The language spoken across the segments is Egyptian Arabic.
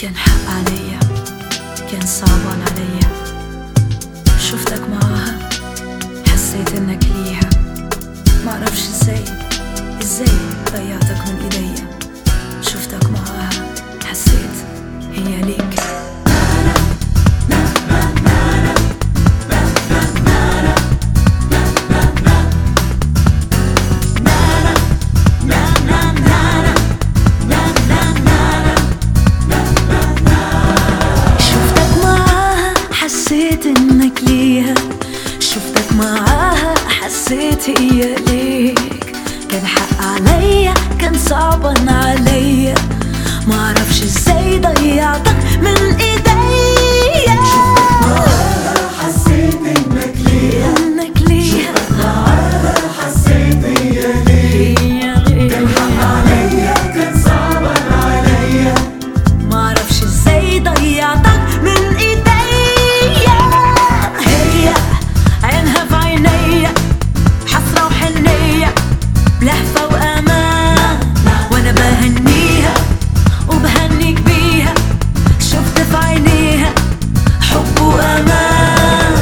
كان حق عليا كان صعبان عليا شفتك معاها حسيت انك ليها معرفش ازاي ازاي ضيعتك من ايديا شفتك معاها حسيت هي ليك شفتك معاها حسيت انك ليها شفتك معاها حسيت هي ليك كان حق عليا كان صعبا عليا معرفش ازاي ضيعتك من ايديا حسيت انك ليها انك ليها حسيت هي ليه هي ليك عليا كان صعبا عليا معرفش ازاي ضيعتك من ايديا هي عينها في عينيا حسرة وحنية بلهفة وأمان وأنا بهنيها وبهنيك بيها شفت في عينيها حب وأمان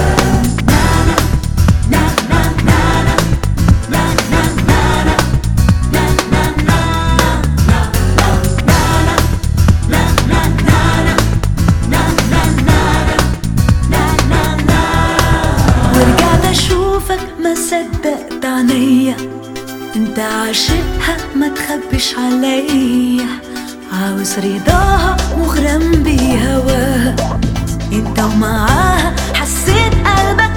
ورجعت اشوفك ما صدقت عينيا انت عاشقها ما تخبش عليا عاوز رضاها مغرم بهواها انت ومعاها حسيت قلبك